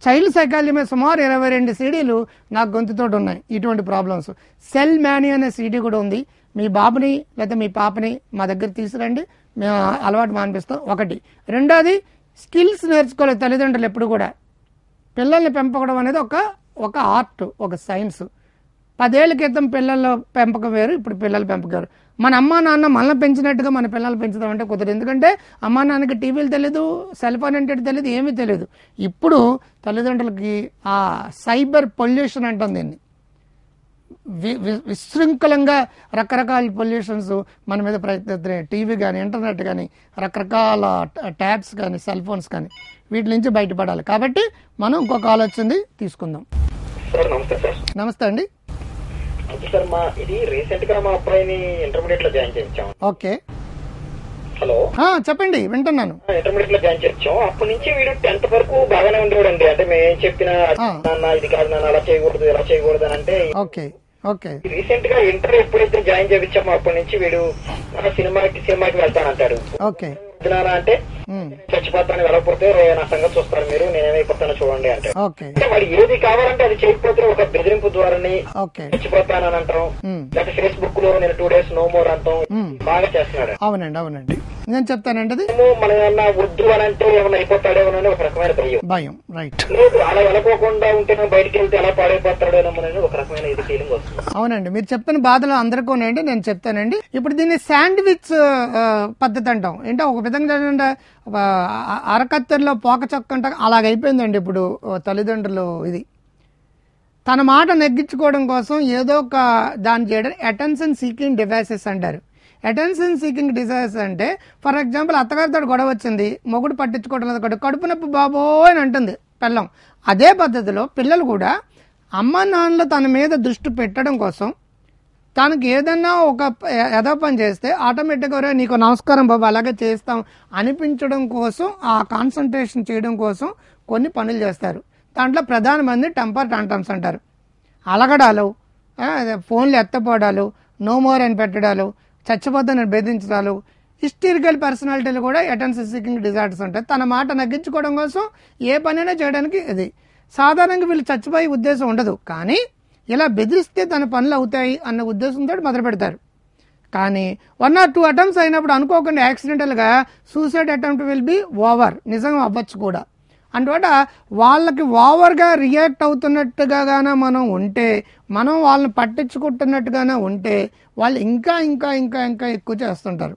Child psychology మీద సుమారు ఇరవై రెండు సీడీలు నాకు గొంతుతో ఉన్నాయి ఇటువంటి ప్రాబ్లమ్స్ సెల్ మ్యానీ అనే సీడీ కూడా ఉంది మీ బాబుని లేదా మీ పాపని మా దగ్గర తీసుకురండి మేము అలవాటు మానిపిస్తాం ఒకటి రెండోది స్కిల్స్ నేర్చుకోలేదు తల్లిదండ్రులు ఎప్పుడు కూడా పిల్లల్ని పెంపకడం అనేది ఒక ఒక ఆర్ట్ ఒక సైన్స్ పదేళ్ల క్రితం పిల్లల పెంపకం వేరు ఇప్పుడు పిల్లల పెంపకం వేరు మన అమ్మా నాన్న మనల్ని పెంచినట్టుగా మన పిల్లలు పెంచుదాం అంటే కుదరదు ఎందుకంటే అమ్మా నాన్నకి టీవీలు తెలియదు సెల్ ఫోన్ అంటే తెలియదు ఏమీ తెలియదు ఇప్పుడు తల్లిదండ్రులకి ఆ సైబర్ పొల్యూషన్ అంటాం దీన్ని వి- వి- విశృంఖలంగా రకరకాల పొల్యూషన్స్ మన మీద ప్రయత్నిస్తున్నాయి టీవీ కానీ ఇంటర్నెట్ కానీ రకరకాల ట- ట్యాబ్స్ కానీ సెల్ ఫోన్స్ కానీ వీటి నుంచి బయటపడాలి కాబట్టి మనం ఇంకొక ఆలోచన తీసుకుందాం సార్ నమస్తే సార్ నమస్తే అండి ఓకే సార్ మా ఇది రీసెంట్ గా మా అబ్బాయిని ఇంటర్మీడియట్ లో జాయిన్ చేయించాం ఓకే హలో ఆ, చెప్పండి వింటున్నాను ఇంటర్మీడియట్ లో జాయిన్ చేయించాం అప్పటి నుంచి వీడు టెన్త్ వరకు బాగానే ఉండేవాడండి అంటే మేము ఏం చెప్పినా ఆ. నాన్న ఇది కాదు నాన్న అలా చేయకూడదు ఇలా చేయకూడదు అని అంటే ఓకే ఓకే రీసెంట్ గా ఇంటర్ ఎప్పుడైతే జాయిన్ చేయించామో అప్పటి నుంచి వీడు "ఆ, సినిమాకి సినిమాకి వెళ్తానంటాడు ఓకే వద్దునాన్న అంటే ఉమ్, చచ్చిపోతాను వెళ్ళకపోతే నా సంగతి చూస్తారు మీరు నేనేమైపోతానో చూడండి అంటే ఓకే అంటే వాడు ఏది కావాలంటే అది చేయకపోతే ఒక బెదిరింపు ద్వారాని ఓకే చచ్చిపోతానని అంటాం ఉమ్, లేకపోతే ఫేస్బుక్ లో నేను టూ డేస్ నో మోర్ అంటాం ఉమ్. బాగా చేస్తున్నాడు అవునండి అవునండి నేను చెప్తానండి అది మేము మనం ఏమన్నా వద్దు అని అంటే ఏమన్నా అయిపోతాడేమో అని ఒక రకమైన భయం భయం రైట్ లేదు అలా వెళ్ళకోకుండా ఉంటే బయటికి వెళ్తే ఎలా పాడైపోతాడేమో అని ఒక రకమైన ఇది ఫీలింగ్ వస్తుంది అవునండి మీరు చెప్తున్న బాధలు అందరికీ ఉన్నాయండి నేను చెప్తానండి ఇప్పుడు దీన్ని శాండ్విచ్ ఆ, పద్ధతి అంటాం ఏంటో ఒక విధంగా ఏంటంటే, ఒక అ- అరకత్తెరలో పోక చొక్క అంట అలాగైపోయిందండి ఇప్పుడు ఆ, తల్లిదండ్రులు ఇది తన మాట నెగ్గించుకోవడం కోసం ఏదో ఒక దాన్ని చేయడం అటెన్షన్ సీకింగ్ డివైసెస్ అంటారు అటెన్షన్ సీకింగ్ డివైసెస్ అంటే ఫర్ ఎగ్జాంపుల్ అత్తగారితో గొడవ వచ్చింది మొగుడు పట్టించుకోవడం లేదు ఒకటి కడుపు నొప్పి బాబోయ్ అని అంటుంది పిల్లం అదే పద్ధతిలో పిల్లలు కూడా అమ్మ నాన్నలు తన మీద దృష్టి పెట్టడం కోసం తనకి ఏదన్నా ఒక యథా పని చేస్తే ఆటోమేటిక్గా "ఒరేయ్, నీకు నమస్కారం బాబు అలాగే చేస్తాం అనిపించడం కోసం ఆ కాన్సన్ట్రేషన్ చేయడం కోసం కొన్ని పనులు చేస్తారు దాంట్లో ప్రధానమంది టెంపర్ టాంటమ్స్ అంటారు అలగడాలు ఆ, అదే ఫోన్లు ఎత్తపోవడాలు నో మోర్ అని పెట్టడాలు చచ్చిపోతానని బెదిరించడాలు హిస్టరికల్ పర్సనాలిటీలు కూడా అటెన్షన్ సీకింగ్ డిజార్డర్స్ ఉంటాయి తన మాట నగ్గించుకోవడం కోసం ఏ పనైనా చేయడానికి ఇది సాధారణంగా వీళ్ళు చచ్చిపోయే ఉద్దేశం ఉండదు కానీ ఇలా బెదిరిస్తే తన పనులు అవుతాయి అన్న ఉద్దేశంతో మొదలు పెడతారు కానీ వన్ ఆర్ టూ అటెంప్ట్స్ అయినప్పుడు అనుకోకుండా యాక్సిడెంటల్గా suicide attempt will be over నిజం అవ్వచ్చు కూడా అందువల్ల వాళ్ళకి ఓవర్గా రియాక్ట్ అవుతున్నట్టుగా గాన మనం ఉంటే మనం వాళ్ళని పట్టించుకుంటున్నట్టుగానే ఉంటే వాళ్ళు ఇంకా ఇంకా ఇంకా ఇంకా ఎక్కువ చేస్తుంటారు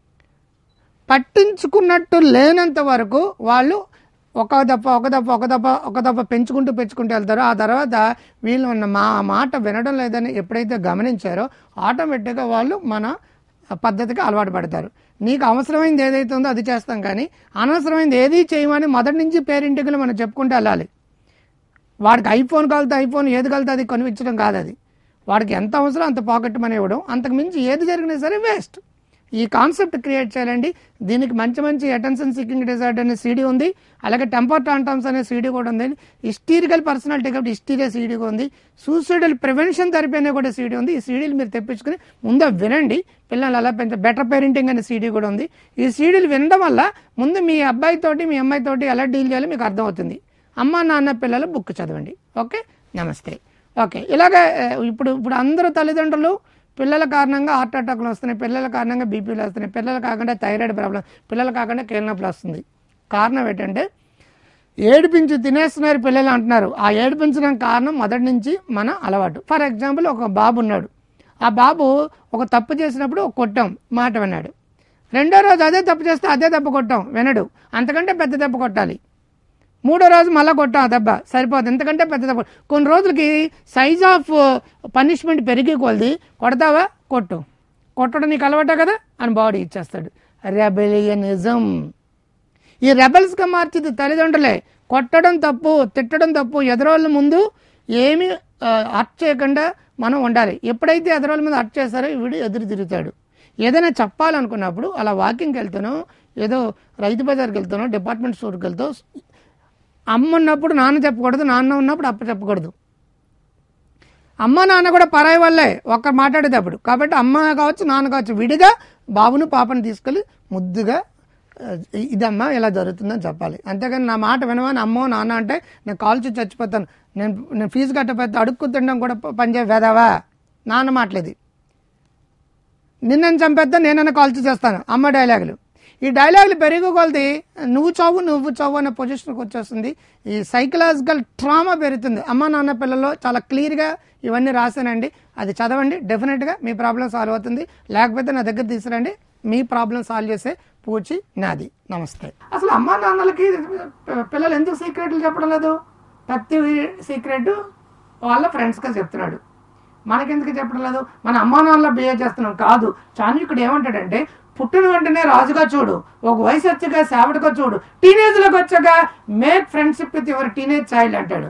పట్టించుకున్నట్టు లేనంత వరకు వాళ్ళు ఒక దప్ప ఒక దప్ప ఒక దప్ప ఒక దప్ప పెంచుకుంటూ పెంచుకుంటూ వెళ్తారు ఆ తర్వాత వీళ్ళు ఉన్న మా మాట వినడం లేదని ఎప్పుడైతే గమనించారో ఆటోమేటిక్గా వాళ్ళు మన పద్ధతికి అలవాటు పడతారు నీకు అవసరమైంది ఏదైతే ఉందో అది చేస్తాం కానీ అనవసరమైంది ఏది చేయమని మొదటి నుంచి పేరింటికి మనం చెప్పుకుంటూ వెళ్ళాలి వాడికి ఐఫోన్ కలితే ఐఫోన్ ఏది కలితే అది కొనిపించడం కాదు అది వాడికి ఎంత అవసరం అంత పాకెట్ మనీ ఇవ్వడం అంతకు మించి ఏది జరిగినా సరే వేస్ట్ ఈ కాన్సెప్ట్ క్రియేట్ చేయాలండి దీనికి మంచి మంచి అటెన్షన్ సీకింగ్ డిజార్డర్ అనే సీడీ ఉంది అలాగే టెంపర్ టాంటమ్స్ అనే సీడీ కూడా ఉంది హిస్టీరికల్ పర్సనాలిటీ కాబట్టి హిస్టీరియా సీడీ ఉంది సూసైడల్ ప్రివెన్షన్ థెరపీ అనే కూడా సీడీ ఉంది ఈ సీడీలు మీరు తెప్పించుకుని ముందు వినండి పిల్లలు అలా పెంచ బెటర్ పేరెంటింగ్ అనే సీడీ కూడా ఉంది ఈ సీడీలు వినడం వల్ల ముందు మీ అబ్బాయితోటి మీ అమ్మాయితోటి ఎలా డీల్ చేయాలో మీకు అర్థమవుతుంది అమ్మ నాన్న పిల్లలు బుక్ చదవండి ఓకే నమస్తే ఓకే ఇలాగే ఆ, ఇప్పుడు ఇప్పుడు అందరూ తల్లిదండ్రులు పిల్లల కారణంగా హార్ట్ అటాక్లు వస్తున్నాయి పిల్లల కారణంగా బీపీలు వస్తున్నాయి పిల్లలు కాకుండా థైరాయిడ్ ప్రాబ్లం పిల్లలు కాకుండా కీళ్ళనొప్పులు వస్తుంది కారణం ఏంటంటే ఏడిపించి తినేస్తున్నారు పిల్లలు అంటున్నారు ఆ ఏడిపించడం కారణం మొదటి నుంచి మన అలవాటు ఫర్ ఎగ్జాంపుల్ ఒక బాబు ఉన్నాడు ఆ బాబు ఒక తప్పు చేసినప్పుడు ఒక కొట్టాం మాట విన్నాడు రెండో రోజు అదే తప్పు చేస్తే అదే దెబ్బ కొట్టాం వినడు అంతకంటే పెద్ద దెబ్బ కొట్టాలి మూడో రోజు మళ్ళీ కొట్టాం ఆ దెబ్బ సరిపోదు ఎందుకంటే పెద్ద దెబ్బ కొన్ని రోజులకి సైజ్ ఆఫ్ పనిష్మెంట్ పెరిగి కొలది కొడతావా కొట్టు కొట్టడం నీకు అలవాటే కదా అని బాడీ ఇచ్చేస్తాడు రెబెలియనిజం ఈ రెబల్స్గా మార్చింది తల్లిదండ్రులే కొట్టడం తప్పు తిట్టడం తప్పు ఎదరోళ్ళ ముందు ఏమీ అర్ట్ చేయకుండా మనం ఉండాలి ఎప్పుడైతే ఎదరోళ్ళ మీద అర్ట్ చేస్తారో వీడు ఎదురు తిరుగుతాడు ఏదైనా చెప్పాలనుకున్నప్పుడు అలా వాకింగ్కి వెళ్తానో ఏదో రైతు బజార్కి వెళ్తానో డిపార్ట్మెంట్ స్టోర్కి వెళ్తావు అమ్మ ఉన్నప్పుడు నాన్న చెప్పకూడదు నాన్న ఉన్నప్పుడు అప్ప చెప్పకూడదు అమ్మ నాన్న కూడా పరాయి వాళ్ళే ఒక్కరు మాట్లాడేటప్పుడు కాబట్టి అమ్మ కావచ్చు నాన్న కావచ్చు విడిగా బాబును పాపను తీసుకెళ్ళి ముద్దుగా ఆ, ఇదమ్మా ఇలా జరుగుతుందని చెప్పాలి అంతేగాని నా మాట వినవని అమ్మో నాన్న అంటే నేను కాల్చి చచ్చిపోతాను నేను నేను ఫీజు కట్టకపోతే అడుక్కు తినడం కూడా ప- పనిచే వేదావా నాన్న మాటలేదు నిన్నను చంపేద్దా నేనన్నా కాల్చి చేస్తాను అమ్మ డైలాగులు ఈ డైలాగులు పెరిగి కొలది నువ్వు చావు నువ్వు చావు అనే పొజిషన్కి వచ్చేస్తుంది ఈ సైకలాజికల్ ట్రామా పెరుగుతుంది అమ్మ నాన్న పిల్లలు చాలా క్లియర్గా ఇవన్నీ రాశానండి అది చదవండి డెఫినెట్గా మీ ప్రాబ్లం సాల్వ్ అవుతుంది లేకపోతే నా దగ్గర తీసుకురండి మీ ప్రాబ్లం సాల్వ్ చేసే పూచి నాది నమస్తే అసలు అమ్మా నాన్నలకి పిల్లలు ఎందుకు సీక్రెట్లు చెప్పడం లేదు ప్రతి సీక్రెట్ వాళ్ళ ఫ్రెండ్స్గా చెప్తున్నాడు మనకెందుకు చెప్పడం లేదు మన అమ్మా నాన్నలో బిహేవ్ చేస్తున్నాం కాదు చాణక్యుడు ఏమంటాడంటే పుట్టిన వెంటనే రాజుగా చూడు ఒక వయసు వచ్చాక సేవటగా చూడు టీనేజ్లోకి వచ్చాక make friendship with your teenage child అంటాడు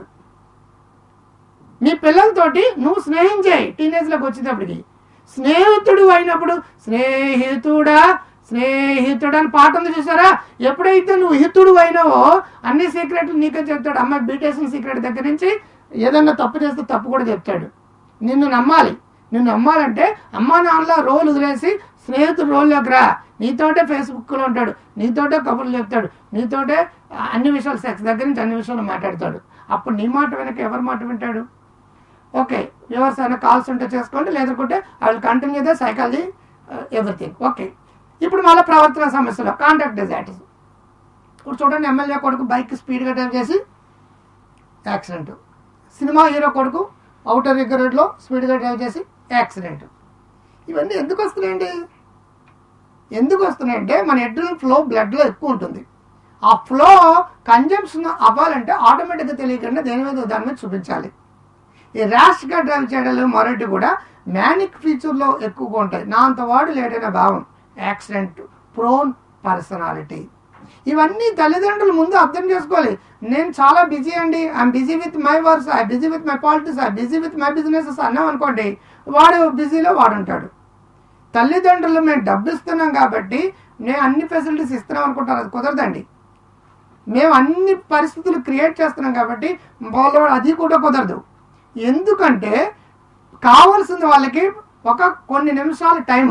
నీ పిల్లలతోటి నువ్వు స్నేహం చేయి టీనేజ్లోకి వచ్చేటప్పటికి స్నేహితుడు అయినప్పుడు స్నేహితుడా స్నేహితుడు అని పాట ఉంది చూసారా ఎప్పుడైతే నువ్వు హితుడు అయినావో అన్ని సీక్రెట్లు నీకే చెప్తాడు అమ్మాయి బీటేసిన సీక్రెట్ దగ్గర నుంచి ఏదన్నా తప్పు చేస్తే తప్పు కూడా చెప్తాడు నిన్ను నమ్మాలి నిన్ను నమ్మాలంటే అమ్మా నాన్నల రోల్ వదిలేసి స్నేహితుడు రోల్లోకి రా నీతోటే ఫేస్బుక్లో ఉంటాడు నీతోటే కబుర్లు చెప్తాడు నీతోటే అన్ని విషయాలు సెక్స్ దగ్గర నుంచి అన్ని విషయాలు మాట్లాడతాడు అప్పుడు నీ మాట వెనక ఎవరి మాట వింటాడు ఓకే వ్యూవర్స్ అయినా కాల్స్ ఉంటే చేసుకోండి లేదంటే I will continue the psychology everything okay ఇప్పుడు మళ్ళీ ప్రవర్తన సమస్యలు కాంటాక్ట్ డిజైటీస్ ఇప్పుడు చూడండి ఎమ్మెల్యే కొడుకు బైక్ స్పీడ్గా డ్రైవ్ చేసి యాక్సిడెంట్ సినిమా హీరో కొడుకు అవుటర్ రింగ్ రోడ్లో స్పీడ్గా డ్రైవ్ చేసి యాక్సిడెంట్ ఇవన్నీ ఎందుకు వస్తున్నాయండి ఎందుకు వస్తున్నాయంటే మన ఎడ్రినల్ ఫ్లో బ్లడ్లో ఎక్కువ ఉంటుంది ఆ ఫ్లో కన్జంప్షన్ అవ్వాలంటే ఆటోమేటిక్గా తెలియకుండా దేని మీద దాని మీద చూపించాలి ఈ ర్యాష్గా డ్రైవ్ చేయడాలు మరొకటి కూడా మ్యానిక్ ఫీచర్లో ఎక్కువగా ఉంటాయి నా అంత వాడు లేడనే భావం యాక్సిడెంట్ ప్రోన్ పర్సనాలిటీ ఇవన్నీ తల్లిదండ్రులు ముందు అర్థం చేసుకోవాలి నేను చాలా బిజీ అండి I'm busy with my works I busy with my politics I busy with my businesses అన్నాం అనుకోండి వాడు బిజీలో వాడు ఉంటాడు తల్లిదండ్రులు మేము డబ్బు ఇస్తున్నాం కాబట్టి నేను అన్ని ఫెసిలిటీస్ ఇస్తున్నాం అనుకుంటారు అది కుదరదండి మేము అన్ని పరిస్థితులు క్రియేట్ చేస్తున్నాం కాబట్టి వాళ్ళు అది కూడా కుదరదు ఎందుకంటే కావాల్సింది వాళ్ళకి ఒక కొన్ని నిమిషాల టైము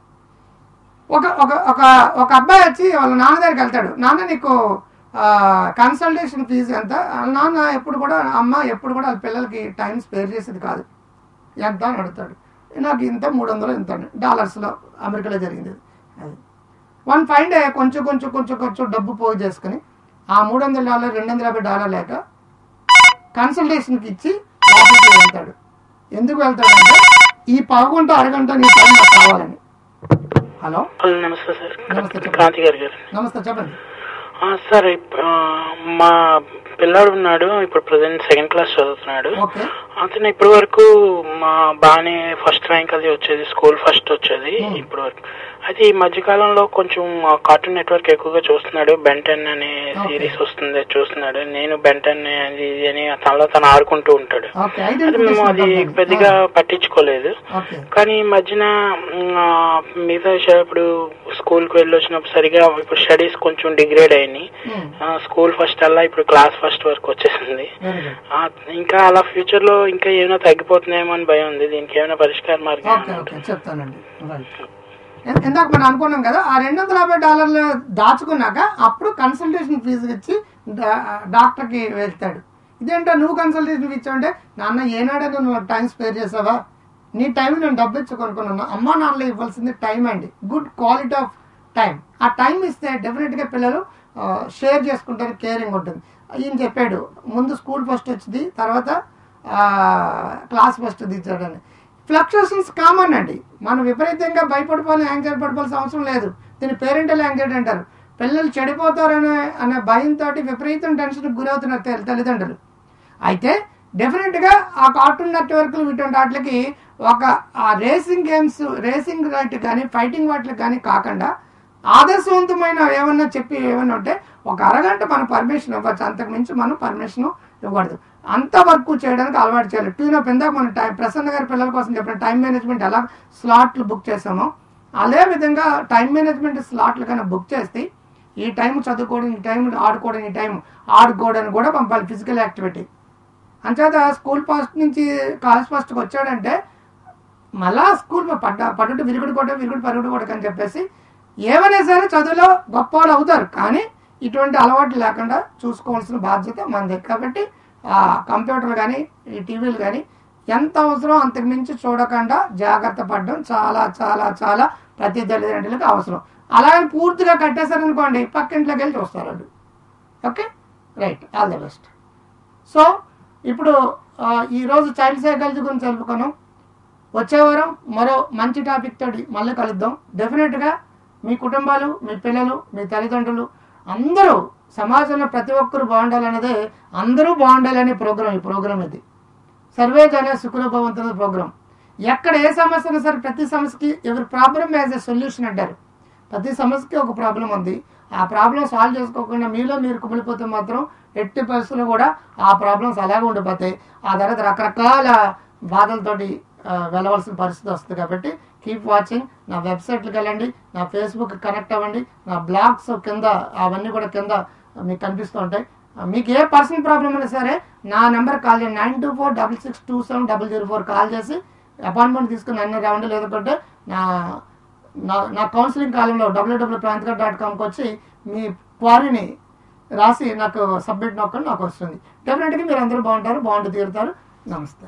ఒక ఒక ఒక ఒక అబ్బాయి వచ్చి వాళ్ళ నాన్న దగ్గరికి వెళ్తాడు నాన్న నీకు కన్సల్టేషన్ ఫీజు ఎంత వాళ్ళ నాన్న ఎప్పుడు కూడా అమ్మ ఎప్పుడు కూడా వాళ్ళ పిల్లలకి టైం స్పేర్ చేసేది కాదు ఎంత అని అడుగుతాడు నాకు ఇంత మూడు వందలు ఇంత అని. డాలర్స్లో అమెరికాలో జరిగింది ఇది. అది వన్ ఫైవ్ డే కొంచెం కొంచెం కొంచెం కొంచెం డబ్బు పోగు చేసుకుని ఆ మూడు వందల డాలర్ రెండు వందల యాభై డాలర్ లేక కన్సల్టేషన్కి ఇచ్చి లోపలికి వెళ్తాడు ఎందుకు వెళ్తాడంటే ఈ పావుగంట అరగంట నీ టైం నాకు కావాలని హలో హలో నమస్తే సార్ నమస్తే చెప్పండి క్రాంతి గారు గారు నమస్తే చెప్పండి ఆ, సార్ ఇప్- ఆ, మా పిల్లాడు ఉన్నాడు ఇప్పుడు ప్రజెంట్ సెకండ్ క్లాస్ చదువుతున్నాడు ఓకే అతను ఇప్పటి వరకు మా బాగానే ఫస్ట్ ర్యాంక్ అది వచ్చేది స్కూల్ ఫస్ట్ వచ్చేది Hmm. ఇప్పటి వరకు అయితే ఈ మధ్య కాలంలో కొంచెం కార్టూన్ నెట్వర్క్ ఎక్కువగా చూస్తున్నాడు బెంటన్ అనే Okay. సిరీస్ వస్తుంది అది చూస్తున్నాడు నేను బెంటన్ అది ఇది అని తనలో తను ఆడుకుంటూ ఉంటాడు ఓకే అది మేము అది పెద్దగా పట్టించుకోలేదు ఓకే కానీ ఈ మధ్యన మ్, ఆ, మిగతా విషయాలు ఇప్పుడు స్కూల్ కి వెళ్ళి వచ్చినప్పుడు సరిగా ఇప్పుడు స్టడీస్ కొంచెం డిగ్రేడ్ అయినాయి ఆ, స్కూల్ ఫస్ట్ అలా ఇప్పుడు క్లాస్ ఫస్ట్ వరకు వచ్చేసింది వెరీ గుడ్ ఆ, ఇంకా అలా ఫ్యూచర్ లో ఇంకా ఏమైనా తగ్గిపోతున్నాయేమో అని భయం ఉంది దీనికి ఏమైనా పరిష్కార మార్గం ఓకే ఓకే చెప్తానండి రైట్ ఎ- ఇందాక మనం అనుకున్నాం కదా ఆ రెండు వందల యాభై డాలర్లు దాచుకున్నాక అప్పుడు కన్సల్టేషన్ ఫీజు ఇచ్చి డా- డాక్టర్కి వెళ్తాడు ఇదేంటో నువ్వు కన్సల్టేషన్ ఇచ్చావంటే నాన్న ఏనాడైనా నువ్వు టైం స్పేర్ చేసావా నీ టైం నేను డబ్బు ఇచ్చి కొనుక్కున్నాను అమ్మ నాన్నలో ఇవ్వాల్సింది టైం అండి గుడ్ క్వాలిటీ ఆఫ్ టైం ఆ టైం ఇస్తే డెఫినెట్గా పిల్లలు షేర్ చేసుకుంటారు కేరింగ్ ఉంటుంది ఈయన చెప్పాడు ముందు స్కూల్ ఫస్ట్ వచ్చింది తర్వాత క్లాస్ ఫస్ట్ ఇచ్చాడని ఫ్లక్చుయేషన్స్ కామన్ అండి మనం విపరీతంగా భయపడిపోవాలి యాంగ్జైటీ పడిపోవాల్సిన అవసరం లేదు దీన్ని పేరెంటల్ యాంగ్జైటీ అంటారు పిల్లలు చెడిపోతారనే అనే భయంతో విపరీతం టెన్షన్కి గురవుతున్నారు తెల్- తల్లిదండ్రులు అయితే డెఫినెట్గా ఆ కార్టూన్ నెట్వర్క్లు ఇటువంటి వాటికి ఒక ఆ రేసింగ్ గేమ్స్ రేసింగ్ వాటి కానీ ఫైటింగ్ వాటికి కానీ కాకుండా ఆదర్శవంతమైన ఏమన్నా చెప్పి ఏమన్నా ఉంటే ఒక అరగంట మనం పర్మిషన్ ఇవ్వచ్చు అంతకు మించి మనం పర్మిషన్ ఇవ్వకూడదు అంత వర్క్ చేయడానికి అలవాటు చేయాలి ట్యూన్ అప్ ఇందాక మనం టైం ప్రసన్న గారి పిల్లల కోసం చెప్పిన టైం మేనేజ్మెంట్ ఎలా స్లాట్లు బుక్ చేసామో అదే విధంగా టైం మేనేజ్మెంట్ స్లాట్లు కన్నా బుక్ చేస్తే ఈ టైం చదువుకోవడం ఈ టైం ఆడుకోవడం ఈ టైం ఆడుకోవడానికి కూడా పంపాలి ఫిజికల్ యాక్టివిటీ అంచేత స్కూల్ ఫస్ట్ నుంచి కాలేజ్ ఫస్ట్కి వచ్చాడంటే మళ్ళా స్కూల్ పడ్డ పడ్డట్టు విరుగుడు కొట్ట విరుగుడు పరుగుడు కొట్టకు అని చెప్పేసి ఏమైనా సరే చదువులో గొప్ప వాళ్ళు అవుతారు కానీ ఇటువంటి అలవాట్లు లేకుండా చూసుకోవాల్సిన బాధ్యత మనది కాబట్టి ఆ కంప్యూటర్ కానీ ఈ టీవీలు కానీ ఎంత అవసరం అంతకు మించి చూడకుండా జాగ్రత్త పడడం చాలా చాలా చాలా ప్రతి తల్లిదండ్రులకు అవసరం అలాగే పూర్తిగా కట్టేశారనుకోండి పక్కింట్లోకి వెళ్ళి చూస్తారు వాళ్ళు okay right all the best so ఇప్పుడు ఆ, ఈరోజు చైల్డ్ సైకాలజీ గురించి తెలుపుకున్నాం వచ్చే వారం మరో మంచి టాపిక్ తోటి మళ్ళీ కలుద్దాం డెఫినెట్గా మీ కుటుంబాలు మీ పిల్లలు మీ తల్లిదండ్రులు అందరూ సమాజంలో ప్రతి ఒక్కరు బాగుండాలన్నదే అందరూ బాగుండాలనే ప్రోగ్రాం ఈ ప్రోగ్రాం ఇది సర్వే జన సుఖనుభవంతుల ప్రోగ్రాం ఎక్కడ ఏ సమస్య ఉన్నా సరే ప్రతి సమస్యకి ఎవరి ప్రాబ్లం యాజ్ ఎ సొల్యూషన్ అంటారు ప్రతి సమస్యకి ఒక ప్రాబ్లం ఉంది ఆ ప్రాబ్లం సాల్వ్ చేసుకోకుండా మీలో మీరు కుమిలిపోతే మాత్రం ఎట్టి పరిస్థితుల్లో కూడా ఆ ప్రాబ్లమ్స్ అలాగే ఉండిపోతాయి ఆ తర్వాత రకరకాల బాధలతోటి ఆ, వెళ్ళవలసిన పరిస్థితి వస్తుంది కాబట్టి కీప్ వాచింగ్ నా వెబ్సైట్కి వెళ్ళండి నా ఫేస్బుక్ కనెక్ట్ అవ్వండి నా బ్లాగ్స్ కింద అవన్నీ కూడా కింద మీకు కనిపిస్తూ ఉంటాయి ఆ, మీకు ఏ పర్సనల్ ప్రాబ్లం ఉన్నా సరే నా నెంబర్ కాల్ చేయండి nine two four double six two seven double zero four call చేసి అపాయింట్మెంట్ తీసుకుని నన్ను రావండి లేదంటే నా నా నా కౌన్సిలింగ్ కాలంలో డబ్ల్యూడబ్ల్యూ ప్రాంతిక డాట్ కామ్కి వచ్చి మీ క్వారీని రాసి నాకు సబ్మిట్ నొక్కండి నాకు వస్తుంది డెఫినెట్గా మీరు అందరూ బాగుంటారు బాగుంటూ తీరుతారు నమస్తే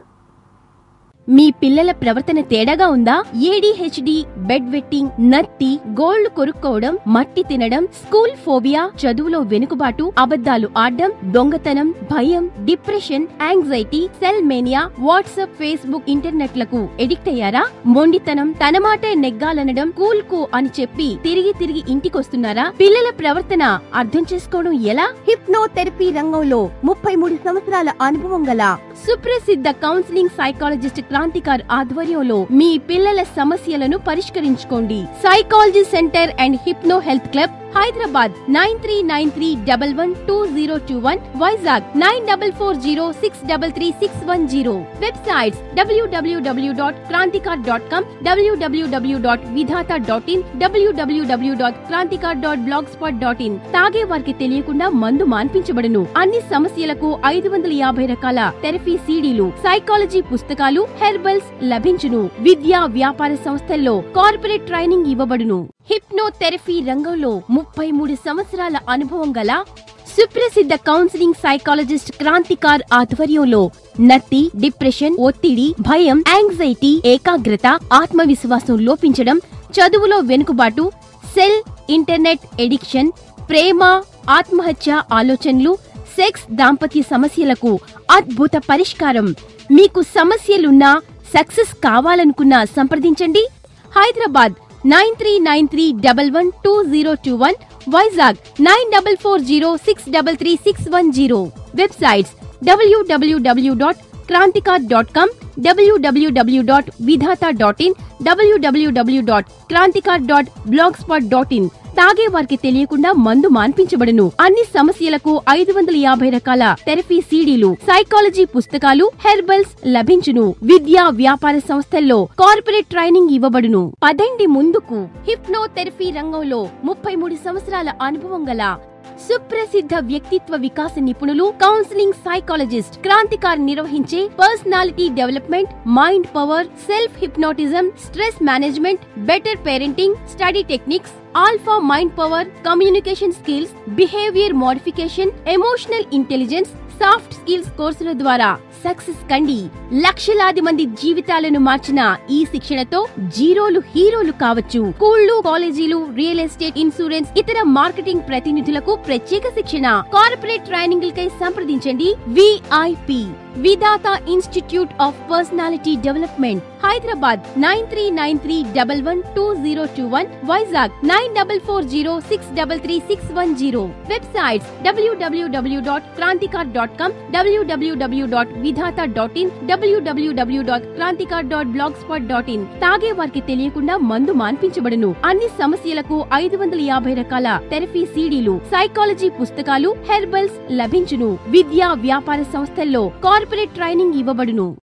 మీ పిల్లల ప్రవర్తన తేడాగా ఉందా ఏడీహెచ్డి బెడ్ వెట్టింగ్ నత్తి గోళ్లు కొరుక్కోవడం మట్టి తినడం స్కూల్ ఫోబియా చదువులో వెనుకబాటు అబద్ధాలు ఆడడం దొంగతనం భయం depression anxiety cell mania WhatsApp Facebook ఇంటర్నెట్లకు ఎడిక్ట్ అయ్యారా మొండితనం తన మాటే నెగ్గాలనడం కూల్ కు అని చెప్పి తిరిగి తిరిగి ఇంటికొస్తున్నారా పిల్లల ప్రవర్తన అర్థం చేసుకోవడం ఎలా హిప్నోథెరపీ రంగంలో ముప్పై మూడు సంవత్సరాల అనుభవం గల సుప్రసిద్ధ కౌన్సిలింగ్ సైకాలజిస్ట్ క్రాంతికార్ ఆధ్వర్యంలో మీ పిల్లల సమస్యలను పరిష్కరించుకోండి psychology centre and hypno health club Hyderabad nine three nine three double one two zero two one Vizag nine double four zero six double three six one zero websites WWW dot Krantikar dot com WWW dot Vidhata dot in WWW dot Krantikar dot blogspot dot in తాగే వారికి తెలియకుండా మందు మాన్పించబడును అన్ని సమస్యలకు ఐదు వందల యాభై రకాల థెరపీ సీడీలు సైకాలజీ పుస్తకాలు హెర్బల్స్ లభించును విద్యా వ్యాపార సంస్థల్లో కార్పొరేట్ ట్రైనింగ్ ఇవ్వబడును హిప్నోథెరపీ రంగంలో ముప్పై మూడు సంవత్సరాల అనుభవం గల సుప్రసిద్ధ కౌన్సిలింగ్ సైకాలజిస్ట్ క్రాంతికార్ ఆధ్వర్యంలో నత్తి డిప్రెషన్ ఒత్తిడి భయం యాంగ్జైటీ ఏకాగ్రత ఆత్మవిశ్వాసం లోపించడం చదువులో వెనుకబాటు సెల్ ఇంటర్నెట్ ఎడిక్షన్ ప్రేమ ఆత్మహత్య ఆలోచనలు సెక్స్ దాంపత్య సమస్యలకు అద్భుత పరిష్కారం మీకు సమస్యలున్నా సక్సెస్ కావాలనుకున్నా సంప్రదించండి Hyderabad nine three nine three double one two zero two one Vizag nine double four zero six double three six one zero websites WWW dot Krantikar dot com WWW dot Vidhata dot in WWW dot Krantikar dot blogspot dot in తాగే వారికి తెలియకుండా మందు మాన్పించబడును అన్ని సమస్యలకు ఐదు వందల యాభై రకాల థెరపీ సీడీలు సైకాలజీ పుస్తకాలు హెర్బల్స్ లభించును విద్యా వ్యాపార సంస్థల్లో కార్పొరేట్ ట్రైనింగ్ ఇవ్వబడును పదండి ముందుకు హిప్నోథెరపీ రంగంలో ముప్పై మూడు సంవత్సరాల అనుభవం గల సుప్రసిద్ధ వ్యక్తిత్వ వికాస నిపుణులు కౌన్సిలింగ్ సైకాలజిస్ట్ క్రాంతికార్ నిర్వహించే personality development mind power self hypnotism stress management better parenting study techniques alpha mind power communication skills behaviour modification emotional intelligence soft skills కోర్సుల ద్వారా సక్సెస్ కండి లక్షలాది మంది జీవితాలను మార్చిన ఈ శిక్షణతో జీరోలు హీరోలు కావచ్చు స్కూళ్లు కాలేజీలు రియల్ ఎస్టేట్ ఇన్సూరెన్స్ ఇతర మార్కెటింగ్ ప్రతినిధులకు ప్రత్యేక శిక్షణ కార్పొరేట్ ట్రైనింగ్లకై సంప్రదించండి VIP Vidhata institute of personality development Hyderabad nine three nine three double one two zero two one Vizag nine double four zero six double three six one zero websites WWW dot Krantikar dot com WWW dot Vidhata dot in WWW dot Krantikar dot blogspot dot in తాగే వారికి తెలియకుండా మందు మాన్పించబడును అన్ని సమస్యలకు ఐదు వందల యాభై రకాల థెరపీ సీడీలు సైకాలజీ పుస్తకాలు హెర్బల్స్ లభించును విద్యా వ్యాపార సంస్థల్లో కార్పొరేట్ ట్రైనింగ్ ఇవ్వబడును